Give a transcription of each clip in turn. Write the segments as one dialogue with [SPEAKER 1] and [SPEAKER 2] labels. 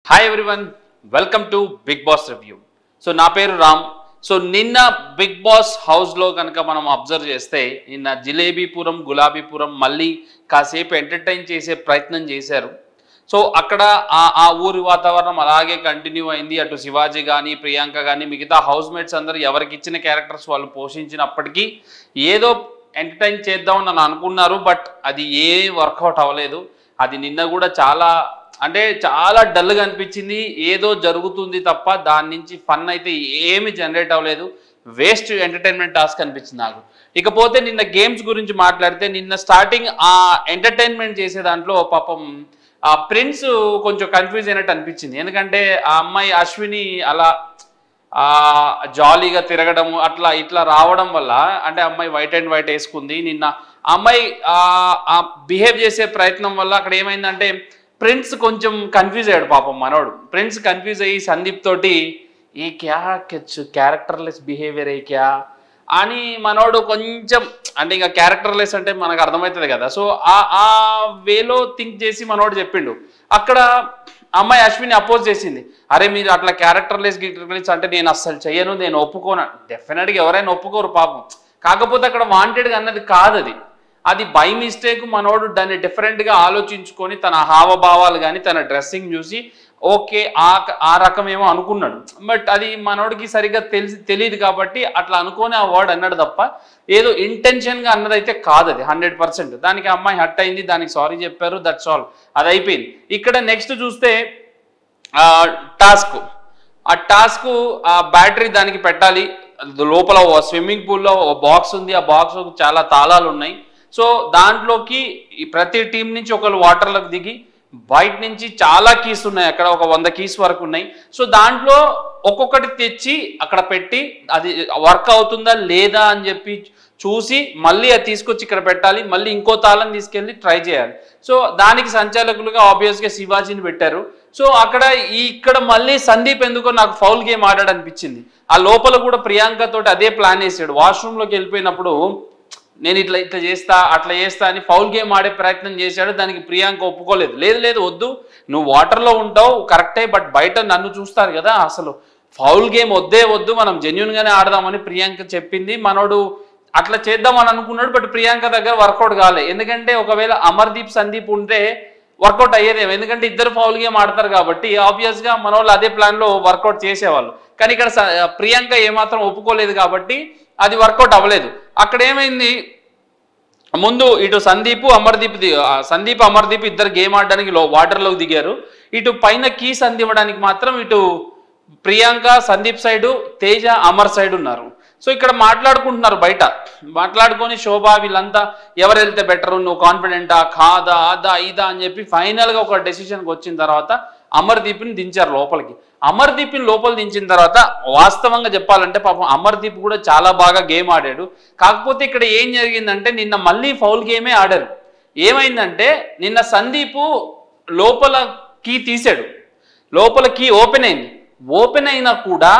[SPEAKER 1] hi everyone welcome to Bigg Boss review so నా పేరు Ram so నిన్న బిగ్ బాస్ హౌస్లో కనుక మనం అబ్జర్వ్ చేస్తే నిన్న జిలేబీపురం గులాబీపురం మళ్ళీ కాసేపు ఎంటర్టైన్ చేసే ప్రయత్నం చేశారు సో అక్కడ ఆ ఆ ఊరి వాతావరణం అలాగే కంటిన్యూ అయింది అటు శివాజీ కానీ ప్రియాంక కానీ మిగతా హౌస్ మేట్స్ అందరూ ఎవరికి ఇచ్చిన క్యారెక్టర్స్ వాళ్ళు పోషించినప్పటికీ ఏదో ఎంటర్టైన్ చేద్దామని నన్ను అనుకున్నారు బట్ అది ఏ వర్కౌట్ అవ్వలేదు అది నిన్న కూడా చాలా అంటే చాలా డల్గా అనిపించింది ఏదో జరుగుతుంది తప్ప దాని నుంచి ఫన్ అయితే ఏమి జనరేట్ అవ్వలేదు వేస్ట్ ఎంటర్టైన్మెంట్ టాస్క్ అనిపించింది నాకు ఇకపోతే నిన్న గేమ్స్ గురించి మాట్లాడితే నిన్న స్టార్టింగ్ ఆ ఎంటర్టైన్మెంట్ చేసే దాంట్లో పాపం ఆ ప్రిన్స్ కొంచెం కన్ఫ్యూజ్ అయినట్టు అనిపించింది ఎందుకంటే ఆ అమ్మాయి అశ్విని అలా ఆ జాలీగా తిరగడం అట్లా ఇట్లా రావడం వల్ల అంటే అమ్మాయి వైట్ అండ్ వైట్ వేసుకుంది నిన్న ఆ అమ్మాయి ఆ బిహేవ్ చేసే ప్రయత్నం వల్ల అక్కడ ఏమైందంటే ప్రిన్స్ కొంచెం కన్ఫ్యూజ్ అయ్యాడు పాపం మనోడు ప్రిన్స్ కన్ఫ్యూజ్ అయ్యి సందీప్ తోటి ఏ క్యా క్యారెక్టర్లెస్ బిహేవియర్ ఏ క్యా అని మనోడు కొంచెం అంటే ఇంకా క్యారెక్టర్లెస్ అంటే మనకు అర్థమవుతుంది కదా సో ఆ ఆ వేలో థింక్ చేసి మనోడు చెప్పిండు అక్కడ అమ్మాయి అశ్విని అపోజ్ చేసింది అరే మీరు అట్లా క్యారెక్టర్లెస్ గిక్టర్లెస్ అంటే నేను అస్సలు చెయ్యను నేను ఒప్పుకోను డెఫినెట్గా ఎవరైనా ఒప్పుకోరు పాపం కాకపోతే అక్కడ వాంటెడ్గా అన్నది కాదు అది అది బై మిస్టేక్ మనోడు దాన్ని డిఫరెంట్గా ఆలోచించుకొని తన హావభావాలు కానీ తన డ్రెస్సింగ్ చూసి ఓకే ఆ ఆ రకమేమో అనుకున్నాడు బట్ అది మనోడికి సరిగ్గా తెలిసి తెలియదు కాబట్టి అట్లా అనుకొని ఆ వర్డ్ అన్నాడు తప్ప ఏదో ఇంటెన్షన్గా అన్నదైతే కాదు అది హండ్రెడ్ పర్సెంట్ దానికి అమ్మాయి హట్ అయింది దానికి సారీ చెప్పారు దట్స్ ఆల్ అది అయిపోయింది ఇక్కడ నెక్స్ట్ చూస్తే టాస్క్ ఆ టాస్క్ ఆ బ్యాటరీ దానికి పెట్టాలి లోపల స్విమ్మింగ్ పూల్లో బాక్స్ ఉంది ఆ బాక్స్ చాలా తాళాలు ఉన్నాయి సో దాంట్లోకి ఈ ప్రతి టీం నుంచి ఒకరు వాటర్లోకి దిగి బయట నుంచి చాలా కీస్ ఉన్నాయి అక్కడ ఒక వంద కీస్ వరకు ఉన్నాయి సో దాంట్లో ఒక్కొక్కటి తెచ్చి అక్కడ పెట్టి అది వర్క్ అవుతుందా లేదా అని చెప్పి చూసి మళ్ళీ అది తీసుకొచ్చి ఇక్కడ పెట్టాలి మళ్ళీ ఇంకో తాళం తీసుకెళ్ళి ట్రై చేయాలి సో దానికి సంచాలకులుగా ఆబ్వియస్గా శివాజీని పెట్టారు సో అక్కడ ఈ ఇక్కడ మళ్ళీ సందీప్ ఎందుకో నాకు ఫౌల్ గేమ్ ఆడాడనిపించింది ఆ లోపల కూడా ప్రియాంక తోటి అదే ప్లాన్ వేసాడు వాష్రూమ్లోకి వెళ్ళిపోయినప్పుడు నేను ఇట్లా ఇట్లా చేస్తా అట్లా చేస్తా అని ఫౌల్ గేమ్ ఆడే ప్రయత్నం చేశాడు దానికి ప్రియాంక ఒప్పుకోలేదు లేదు లేదు వద్దు నువ్వు వాటర్లో ఉంటావు కరెక్టే బట్ బయట నన్ను చూస్తారు కదా అసలు ఫౌల్ గేమ్ వద్దే వద్దు మనం జెన్యున్గానే ఆడదామని ప్రియాంక చెప్పింది మనోడు అట్లా చేద్దామని అనుకున్నాడు బట్ ప్రియాంక దగ్గర వర్కౌట్ కాలే ఎందుకంటే ఒకవేళ అమర్దీప్ సందీప్ ఉంటే వర్కౌట్ అయ్యేదేమో ఎందుకంటే ఇద్దరు ఫౌల్ గేమ్ ఆడతారు కాబట్టి ఆబ్వియస్గా మన వాళ్ళు అదే ప్లాన్లో వర్కౌట్ చేసేవాళ్ళు కానీ ఇక్కడ ప్రియాంక ఏమాత్రం ఒప్పుకోలేదు కాబట్టి అది వర్కౌట్ అవ్వలేదు అక్కడ ఏమైంది ముందు ఇటు సందీప్ అమర్దీప్ సందీప్ అమర్దీప్ ఇద్దరు గేమ్ ఆడడానికి లో వాటర్లోకి దిగారు ఇటు పైన కీస్ అందివ్వడానికి మాత్రం ఇటు ప్రియాంక సందీప్ సైడు తేజ అమర్ సైడ్ ఉన్నారు సో ఇక్కడ మాట్లాడుకుంటున్నారు బయట మాట్లాడుకొని శోభ వీళ్ళంతా ఎవరు వెళ్తే బెటర్ నువ్వు కాన్ఫిడెంటా కాదా అదా ఇదా అని చెప్పి ఫైనల్గా ఒక డెసిషన్కి వచ్చిన తర్వాత అమర్దీప్ని దించారు లోపలికి అమర్దీప్ని లోపల దించిన తర్వాత వాస్తవంగా చెప్పాలంటే పాపం అమర్దీప్ కూడా చాలా బాగా గేమ్ ఆడాడు కాకపోతే ఇక్కడ ఏం జరిగిందంటే నిన్న మళ్ళీ ఫౌల్ గేమే ఆడారు ఏమైందంటే నిన్న సందీపు లోపల కీ తీసాడు లోపల కీ ఓపెన్ అయింది ఓపెన్ అయినా కూడా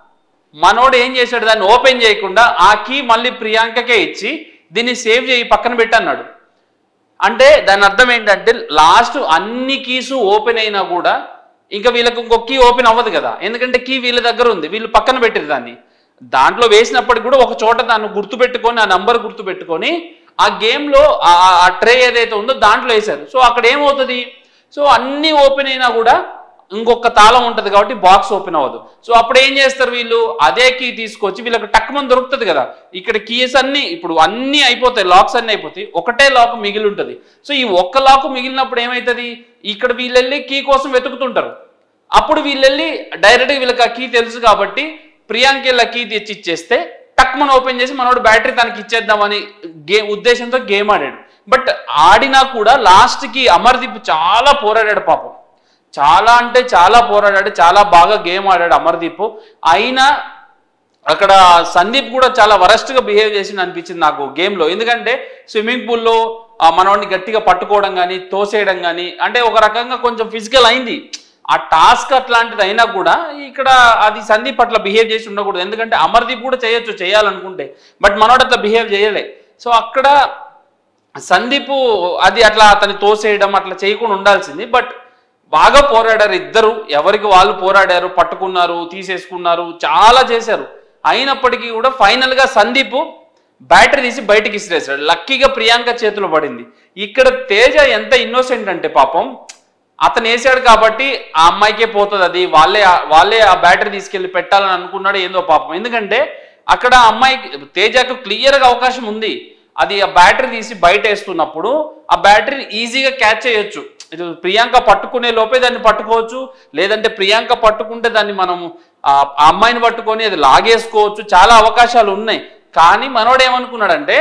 [SPEAKER 1] మనోడు ఏం చేశాడు దాన్ని ఓపెన్ చేయకుండా ఆ కీ మళ్ళీ ప్రియాంకకే ఇచ్చి దీన్ని సేవ్ చేయి పక్కన పెట్టన్నాడు అంటే దాని అర్థం ఏంటంటే లాస్ట్ అన్ని కీసు ఓపెన్ అయినా కూడా ఇంకా వీళ్ళకి ఇంకొక కీ ఓపెన్ అవ్వదు కదా ఎందుకంటే కీ వీళ్ళ దగ్గర ఉంది వీళ్ళు పక్కన పెట్టారు దాన్ని దాంట్లో వేసినప్పటికి కూడా ఒక చోట దాన్ని గుర్తుపెట్టుకొని ఆ నంబర్ గుర్తుపెట్టుకొని ఆ గేమ్లో ఆ ట్రే ఏదైతే ఉందో దాంట్లో వేశారు సో అక్కడ ఏమవుతుంది సో అన్ని ఓపెన్ అయినా కూడా ఇంకొక తాళం ఉంటుంది కాబట్టి బాక్స్ ఓపెన్ అవ్వదు సో అప్పుడు ఏం చేస్తారు వీళ్ళు అదే కీ తీసుకొచ్చి వీళ్ళకి టక్కుమని దొరుకుతుంది కదా ఇక్కడ కీస్ అన్ని ఇప్పుడు అన్ని అయిపోతాయి లాక్స్ అన్ని అయిపోతాయి ఒకటే లాక్ మిగిలి ఉంటుంది సో ఈ ఒక్క లాక్ మిగిలినప్పుడు ఏమవుతుంది ఇక్కడ వీళ్ళు వెళ్ళి కీ కోసం వెతుకుతుంటారు అప్పుడు వీళ్ళు వెళ్ళి డైరెక్ట్గా వీళ్ళకి ఆ కీ తెలుసు కాబట్టి ప్రియాంక వెళ్ళి కీ తెచ్చి ఇచ్చేస్తే టక్మన్ ఓపెన్ చేసి మనోడు బ్యాటరీ తనకి ఇచ్చేద్దామని గే ఉద్దేశంతో గేమ్ ఆడాడు బట్ ఆడినా కూడా లాస్ట్కి అమర్దీప్ చాలా పోరాడాడు పాపం చాలా అంటే చాలా పోరాడాడు చాలా బాగా గేమ్ ఆడాడు అమర్దీప్ అయినా అక్కడ సందీప్ కూడా చాలా వరస్ట్గా బిహేవ్ చేసింది అనిపించింది నాకు గేమ్లో ఎందుకంటే స్విమ్మింగ్ పూల్లో మనవాడిని గట్టిగా పట్టుకోవడం కానీ తోసేయడం కానీ అంటే ఒక రకంగా కొంచెం ఫిజికల్ అయింది ఆ టాస్క్ అట్లాంటిది అయినా కూడా ఇక్కడ అది సందీప్ అట్లా బిహేవ్ చేసి ఉండకూడదు ఎందుకంటే అమర్దీప్ కూడా చేయొచ్చు చేయాలనుకుంటే బట్ మనోడు అట్లా బిహేవ్ చేయలే సో అక్కడ సందీప్ అది అట్లా అతన్ని తోసేయడం అట్లా చేయకుండా ఉండాల్సింది బట్ బాగా పోరాడారు ఇద్దరు ఎవరికి వాళ్ళు పోరాడారు పట్టుకున్నారు తీసేసుకున్నారు చాలా చేశారు అయినప్పటికీ కూడా ఫైనల్గా సందీప్ బ్యాటరీ తీసి బయటికి ఇసిరేసాడు లక్కీగా ప్రియాంక చేతిలో పడింది ఇక్కడ తేజ ఎంత ఇన్నోసెంట్ అంటే పాపం అతను వేసాడు కాబట్టి ఆ అమ్మాయికే పోతుంది అది వాళ్ళే వాళ్ళే ఆ బ్యాటరీ తీసుకెళ్లి పెట్టాలని అనుకున్నాడు ఏందో పాపం ఎందుకంటే అక్కడ ఆ అమ్మాయికి తేజకు క్లియర్గా అవకాశం ఉంది అది ఆ బ్యాటరీ తీసి బయట వేస్తున్నప్పుడు ఆ బ్యాటరీని ఈజీగా క్యాచ్ చేయొచ్చు ఇది ప్రియాంక పట్టుకునే లోపే దాన్ని పట్టుకోవచ్చు లేదంటే ప్రియాంక పట్టుకుంటే దాన్ని మనం ఆ ఆ అమ్మాయిని పట్టుకొని అది లాగేసుకోవచ్చు చాలా అవకాశాలు ఉన్నాయి కానీ మనోడు ఏమనుకున్నాడంటే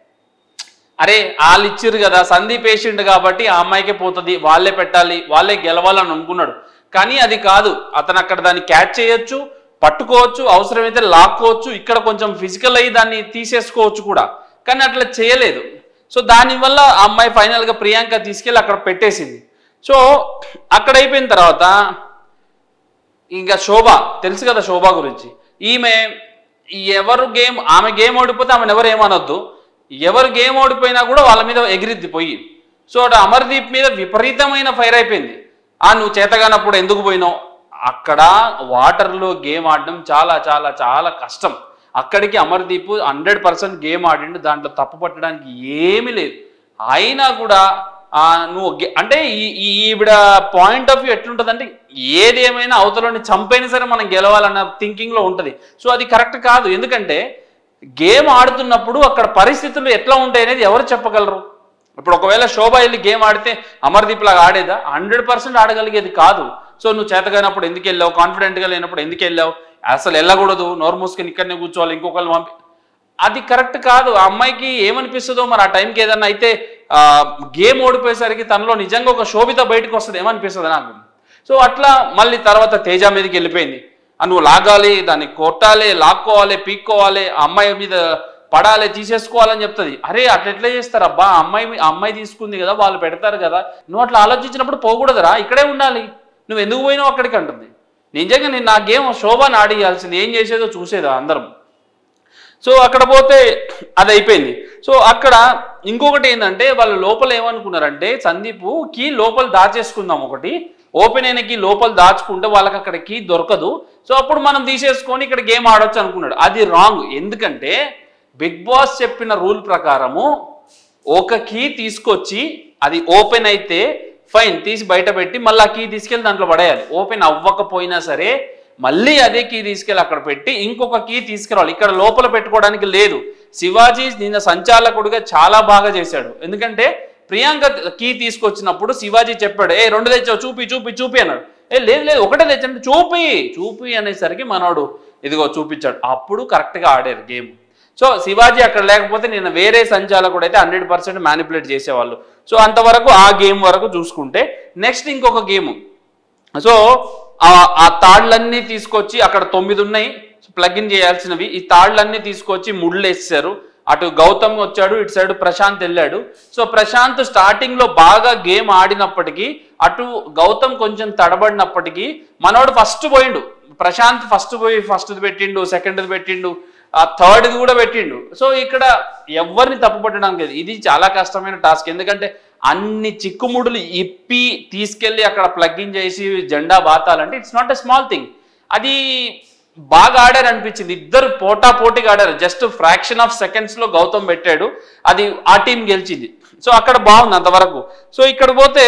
[SPEAKER 1] అరే వాళ్ళు ఇచ్చిర్రు కదా సందీప్ పేషెంట్ కాబట్టి ఆ అమ్మాయికే పోతుంది వాళ్ళే పెట్టాలి వాళ్ళే గెలవాలని అనుకున్నాడు కానీ అది కాదు అతను అక్కడ దాన్ని క్యాచ్ చేయొచ్చు పట్టుకోవచ్చు అవసరమైతే లాక్కోవచ్చు ఇక్కడ కొంచెం ఫిజికల్ అయ్యి దాన్ని తీసేసుకోవచ్చు కూడా కానీ అట్లా చేయలేదు సో దానివల్ల ఆ అమ్మాయి ఫైనల్గా ప్రియాంక తీసుకెళ్ళి అక్కడ పెట్టేసింది సో అక్కడ అయిపోయిన తర్వాత ఇంకా శోభ తెలుసు కదా శోభ గురించి ఈమె ఎవరు గేమ్ ఆమె గేమ్ ఓడిపోతే ఆమెను ఎవరు ఏమనొద్దు ఎవరు గేమ్ ఓడిపోయినా కూడా వాళ్ళ మీద ఎగిరిద్ది పోయి సో అటు అమర్దీప్ మీద విపరీతమైన ఫైర్ అయిపోయింది ఆ నువ్వు చేతగానప్పుడు ఎందుకు పోయినావు అక్కడ వాటర్లో గేమ్ ఆడడం చాలా చాలా చాలా కష్టం అక్కడికి అమర్దీప్ హండ్రెడ్ పర్సెంట్ గేమ్ ఆడిండు దాంట్లో తప్పు పట్టడానికి ఏమీ లేదు అయినా కూడా ఆ, నువ్వు గే- అంటే ఈ- ఈ ఈవిడ పాయింట్ ఆఫ్ వ్యూ ఎట్లుంటుంది అంటే ఏది ఏమైనా అవతలని చంపైనా సరే మనం గెలవాలన్న థింకింగ్లో ఉంటుంది సో అది కరెక్ట్ కాదు ఎందుకంటే గేమ్ ఆడుతున్నప్పుడు అక్కడ పరిస్థితులు ఎట్లా ఉంటాయి అనేది ఎవరు చెప్పగలరు ఇప్పుడు ఒకవేళ శోభ వెళ్ళి గేమ్ ఆడితే అమర్దీప్ లాగా ఆడేదా హండ్రెడ్ పర్సెంట్ ఆడగలిగేది కాదు సో నువ్వు చేతగానప్పుడు ఎందుకు వెళ్ళావు కాన్ఫిడెంట్గా లేనప్పుడు ఎందుకు వెళ్ళావు అసలు వెళ్ళకూడదు నోరు మూసుకొని ఇక్కడనే కూర్చోవాలి ఇంకొకరిని పంపి అది కరెక్ట్ కాదు ఆ అమ్మాయికి ఏమనిపిస్తుందో మరి ఆ టైంకి ఏదన్నా అయితే ఆ, గేమ్ ఓడిపోయేసరికి తనలో నిజంగా ఒక శోభిత బయటకు వస్తుంది ఏమనిపిస్తుంది నాకు సో అట్లా మళ్ళీ తర్వాత తేజ మీదకి వెళ్ళిపోయింది ఆ నువ్వు లాగాలి దాన్ని కొట్టాలి లాక్కోవాలి పీక్కోవాలి ఆ అమ్మాయి మీద పడాలి తీసేసుకోవాలని చెప్తుంది అరే అట్లా ఎట్లా చేస్తారు అబ్బా ఆ అమ్మాయి మీ- ఆ అమ్మాయి తీసుకుంది కదా వాళ్ళు పెడతారు కదా నువ్వు అట్లా ఆలోచించినప్పుడు పోకూడదురా ఇక్కడే ఉండాలి నువ్వు ఎందుకు పోయినావు అక్కడికి అంటుంది నిజంగా నేను నా గేమ్ శోభని ఆడియాల్సింది ఏం చేసేదో చూసేదా అందరం సో అక్కడ పోతే అది అయిపోయింది సో అక్కడ ఇంకొకటి ఏంటంటే వాళ్ళు లోపల ఏమనుకున్నారంటే సందీప్ కీ లోపల దాచేసుకుందాం ఒకటి ఓపెన్ అయిన కీ లోపల దాచుకుంటే వాళ్ళకి అక్కడ కీ దొరకదు సో అప్పుడు మనం తీసేసుకొని ఇక్కడ గేమ్ ఆడొచ్చు అనుకున్నాడు అది రాంగ్ ఎందుకంటే బిగ్ బాస్ చెప్పిన రూల్ ప్రకారము ఒక కీ తీసుకొచ్చి అది ఓపెన్ అయితే ఫైన్ తీసి బయట పెట్టి మళ్ళీ ఆ కీ తీసుకెళ్ళి దాంట్లో పడేయాలి ఓపెన్ అవ్వకపోయినా సరే మళ్ళీ అదే కీ తీసుకెళ్ళి అక్కడ పెట్టి ఇంకొక కీ తీసుకురావాలి ఇక్కడ లోపల పెట్టుకోవడానికి లేదు శివాజీ నిన్న సంచాలకుడిగా చాలా బాగా చేశాడు ఎందుకంటే ప్రియాంక కీ తీసుకొచ్చినప్పుడు శివాజీ చెప్పాడు ఏ రెండు తెచ్చావు చూపి చూపి చూపి అన్నాడు ఏ లేదు లేదు ఒకటే తెచ్చండి చూపి చూపి అనేసరికి మనోడు ఇదిగో చూపించాడు అప్పుడు కరెక్ట్గా ఆడారు గేమ్ సో శివాజీ అక్కడ లేకపోతే నేను వేరే సంచాలకుడు అయితే హండ్రెడ్ పర్సెంట్ మ్యానిపులేట్ చేసేవాళ్ళు సో అంతవరకు ఆ గేమ్ వరకు చూసుకుంటే నెక్స్ట్ ఇంకొక గేమ్ సో ఆ- ఆ తాళ్ళన్నీ తీసుకొచ్చి అక్కడ తొమ్మిది ఉన్నాయి ప్లగ్ ఇన్ చేయాల్సినవి ఈ తాళ్ళన్నీ తీసుకొచ్చి ముళ్ళు వేసేసారు అటు గౌతమ్ వచ్చాడు ఇటు సైడ్ ప్రశాంత్ వెళ్ళాడు సో ప్రశాంత్ స్టార్టింగ్ లో బాగా గేమ్ ఆడినప్పటికీ అటు గౌతమ్ కొంచెం తడబడినప్పటికీ మనోడు ఫస్ట్ పోయిండు ప్రశాంత్ ఫస్ట్ పోయి ఫస్ట్ పెట్టిండు సెకండ్ పెట్టిండు ఆ థర్డ్ కూడా పెట్టిండు సో ఇక్కడ ఎవరిని తప్పుపట్టడానికి లేదు ఇది చాలా కష్టమైన టాస్క్ ఎందుకంటే అన్ని చిక్కుముడులు ఇప్పి తీసుకెళ్లి అక్కడ ప్లగ్ ఇన్ చేసి జెండా బాతాలంటే it's not a small thing అది బాగా ఆడారు అనిపించింది ఇద్దరు పోటా పోటీగా ఆడారు జస్ట్ ఫ్రాక్షన్ ఆఫ్ సెకండ్స్ లో గౌతమ్ పెట్టాడు అది ఆ టీం గెలిచింది సో అక్కడ బాగుంది అంతవరకు సో ఇక్కడ పోతే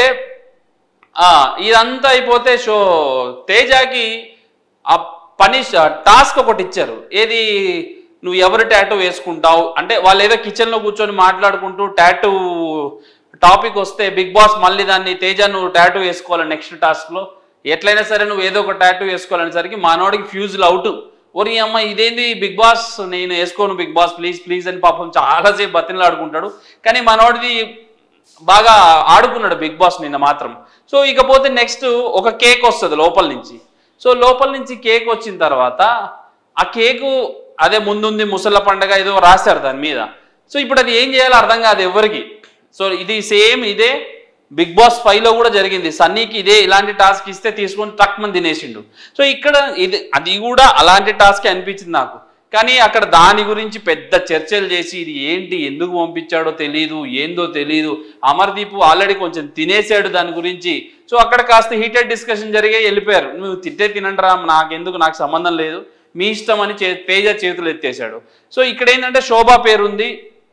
[SPEAKER 1] ఆ, ఇదంతా అయిపోతే షో తేజాకి ఆ పనిష్ టాస్క్ ఒకటి ఇచ్చారు ఏది నువ్వు ఎవరు టాటూ వేసుకుంటావు అంటే వాళ్ళు ఏదో కిచెన్లో కూర్చొని మాట్లాడుకుంటూ టాటూ టాపిక్ వస్తే బిగ్ బాస్ మళ్ళీ దాన్ని తేజ నువ్వు టాటూ వేసుకోవాలి నెక్స్ట్ టాస్క్లో ఎట్లయినా సరే నువ్వు ఏదో ఒక టాటూ వేసుకోవాలనేసరికి మనోడికి ఫ్యూజులు అవుట్ ఓరి అమ్మ ఇదేంది బిగ్ బాస్ నేను వేసుకోను బిగ్ బాస్ ప్లీజ్ ప్లీజ్ అని పాపం చాలాసేపు బతినలు ఆడుకుంటాడు కానీ మనోడిది బాగా ఆడుకున్నాడు బిగ్ బాస్ నిన్న మాత్రం సో ఇకపోతే నెక్స్ట్ ఒక కేక్ వస్తుంది లోపల నుంచి సో లోపల నుంచి కేక్ వచ్చిన తర్వాత ఆ కేకు అదే ముందుంది ముసళ్ళ పండగ ఏదో రాశారు దాని మీద సో ఇప్పుడు అది ఏం చేయాలో అర్థం కాదు ఎవరికి సో ఇది సేమ్ ఇదే బిగ్ బాస్ ఫైవ్ లో కూడా జరిగింది సన్నీకి ఇదే ఇలాంటి టాస్క్ ఇస్తే తీసుకొని టక్ మంది తినేసిండు సో ఇక్కడ ఇది అది కూడా అలాంటి టాస్క్ అనిపించింది నాకు కానీ అక్కడ దాని గురించి పెద్ద చర్చలు చేసి ఇది ఏంటి ఎందుకు పంపించాడో తెలియదు ఏందో తెలియదు అమర్దీప్ ఆల్రెడీ కొంచెం తినేసాడు దాని గురించి సో అక్కడ కాస్త హీటెడ్ డిస్కషన్ జరిగే వెళ్ళిపోయారు నువ్వు తిట్టే తినండి నాకెందుకు నాకు సంబంధం లేదు మీ ఇష్టం అని చే తేజ చేతులు ఎత్తేసాడు సో ఇక్కడ ఏంటంటే శోభా పేరు ఉంది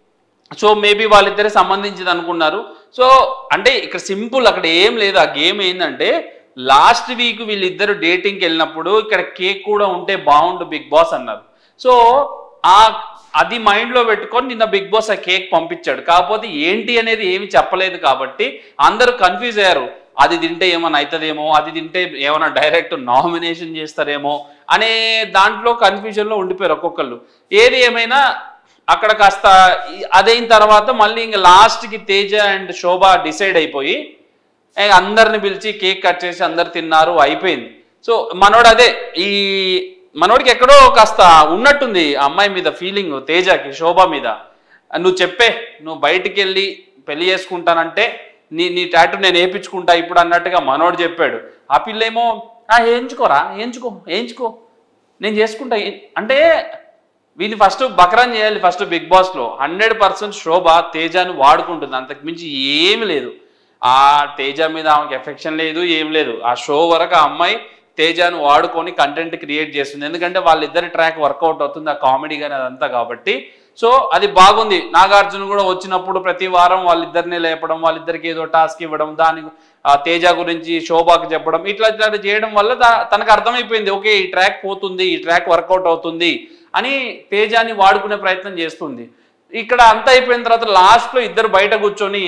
[SPEAKER 1] సో మేబీ వాళ్ళిద్దరే సంబంధించింది అనుకున్నారు సో అంటే ఇక్కడ సింపుల్ అక్కడ ఏం లేదు ఆ గేమ్ ఏంటంటే లాస్ట్ వీక్ వీళ్ళిద్దరు డేటింగ్కి వెళ్ళినప్పుడు ఇక్కడ కేక్ కూడా ఉంటే బాగుండు బిగ్ బాస్ అన్నారు సో ఆ అది మైండ్లో పెట్టుకొని నిన్న బిగ్ బాస్ ఆ కేక్ పంపించాడు కాకపోతే ఏంటి అనేది ఏమి చెప్పలేదు కాబట్టి అందరూ కన్ఫ్యూజ్ అయ్యారు అది తింటే ఏమైనా అవుతుందేమో అది తింటే ఏమైనా డైరెక్ట్ నామినేషన్ చేస్తారేమో అనే దాంట్లో కన్ఫ్యూజన్లో ఉండిపోయారు ఒక్కొక్కళ్ళు ఏది ఏమైనా అక్కడ కాస్త ఈ- అదైన తర్వాత మళ్ళీ ఇంకా లాస్ట్కి తేజ అండ్ శోభ డిసైడ్ అయిపోయి ఏ, అందరిని పిలిచి కేక్ కట్ చేసి అందరు తిన్నారు అయిపోయింది సో మనోడు అదే ఈ మనోడికి ఎక్కడో కాస్త ఉన్నట్టుంది ఆ అమ్మాయి మీద ఫీలింగ్ తేజకి శోభ మీద నువ్వు చెప్పే నువ్వు బయటికి వెళ్ళి పెళ్లి చేసుకుంటానంటే నీ నీ టాటూ నేను వేయించుకుంటా ఇప్పుడు అన్నట్టుగా మనోడు చెప్పాడు ఆ పిల్లేమో "ఆ, వేయించుకోరా వేయించుకో వేయించుకో నేను చేసుకుంటా ఏ-" అంటే వీళ్ళు ఫస్ట్ బకరాన్ చేయాలి ఫస్ట్ బిగ్ బాస్లో హండ్రెడ్ పర్సెంట్ శోభ తేజాను వాడుకుంటుంది అంతకు మించి ఏమి లేదు ఆ తేజ మీద ఆమెకి ఎఫెక్షన్ లేదు ఏం లేదు ఆ షో వరకు ఆ అమ్మాయి తేజాను వాడుకొని కంటెంట్ క్రియేట్ చేస్తుంది ఎందుకంటే వాళ్ళిద్దరి ట్రాక్ వర్కౌట్ అవుతుంది ఆ కామెడీ కానీ అదంతా కాబట్టి సో అది బాగుంది నాగార్జున కూడా వచ్చినప్పుడు ప్రతి వారం వాళ్ళిద్దరిని లేపడం వాళ్ళిద్దరికి ఏదో టాస్క్ ఇవ్వడం దాని ఆ తేజ గురించి శోభాకి చెప్పడం ఇట్లా ఇట్లా చేయడం వల్ల దా- తనకు అర్థమైపోయింది ఓకే ఈ ట్రాక్ పోతుంది ఈ ట్రాక్ వర్కౌట్ అవుతుంది అని తేజాని వాడుకునే ప్రయత్నం చేస్తుంది ఇక్కడ అంతా అయిపోయిన తర్వాత లాస్ట్లో ఇద్దరు బయట కూర్చొని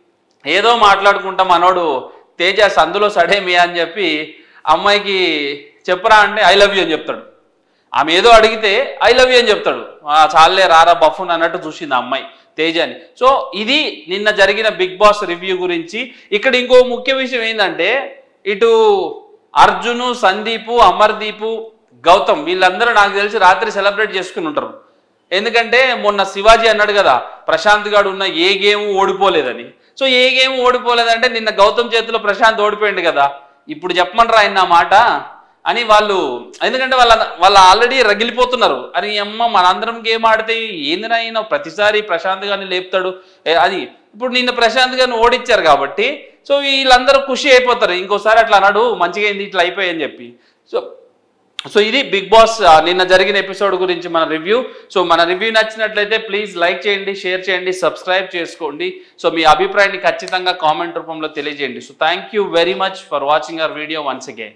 [SPEAKER 1] ఏదో మాట్లాడుకుంటా మనోడు తేజ సందులో సడేమి అని చెప్పి అమ్మాయికి చెప్పరా అంటే ఐ లవ్ యూ అని చెప్తాడు ఆమె ఏదో అడిగితే ఐ లవ్ యూ అని చెప్తాడు "ఆ, చాలే రారా బఫున్ అన్నట్టు చూసింది ఆ అమ్మాయి తేజని సో ఇది నిన్న జరిగిన బిగ్ బాస్ రివ్యూ గురించి ఇక్కడ ఇంకో ముఖ్య విషయం ఏంటంటే ఇటు అర్జును సందీపు అమర్దీపు గౌతమ్ వీళ్ళందరూ నాకు తెలిసి రాత్రి సెలబ్రేట్ చేసుకుని ఉంటారు ఎందుకంటే మొన్న శివాజీ అన్నాడు కదా ప్రశాంత్ గాడు ఉన్న ఏ గేమ్ ఓడిపోలేదని సో ఏ గేమ్ ఓడిపోలేదంటే నిన్న గౌతమ్ చేతిలో ప్రశాంత్ ఓడిపోయింది కదా ఇప్పుడు చెప్పమంటారా ఆయన నా మాట అని వాళ్ళు ఎందుకంటే వాళ్ళ వాళ్ళు ఆల్రెడీ రగిలిపోతున్నారు అని అమ్మ మనందరం గేమ్ ఆడితే ఏందినా ఈయన ప్రతిసారి ప్రశాంత్ గారిని లేపుతాడు ఏ, అది ఇప్పుడు నిన్న ప్రశాంత్ గారిని ఓడిచ్చారు కాబట్టి సో వీళ్ళందరూ ఖుషి అయిపోతారు ఇంకోసారి అట్లా అన్నాడు మంచిగా అయింది ఇట్లా అయిపోయి అని చెప్పి సో సో ఇది బిగ్ బాస్ ఆ, నిన్న జరిగిన ఎపిసోడ్ గురించి మన రివ్యూ సో మన రివ్యూ నచ్చినట్లయితే ప్లీజ్ లైక్ చేయండి షేర్ చేయండి సబ్స్క్రైబ్ చేసుకోండి సో మీ అభిప్రాయాన్ని ఖచ్చితంగా కామెంట్ రూపంలో తెలియజేయండి so thank you very much for watching our video once again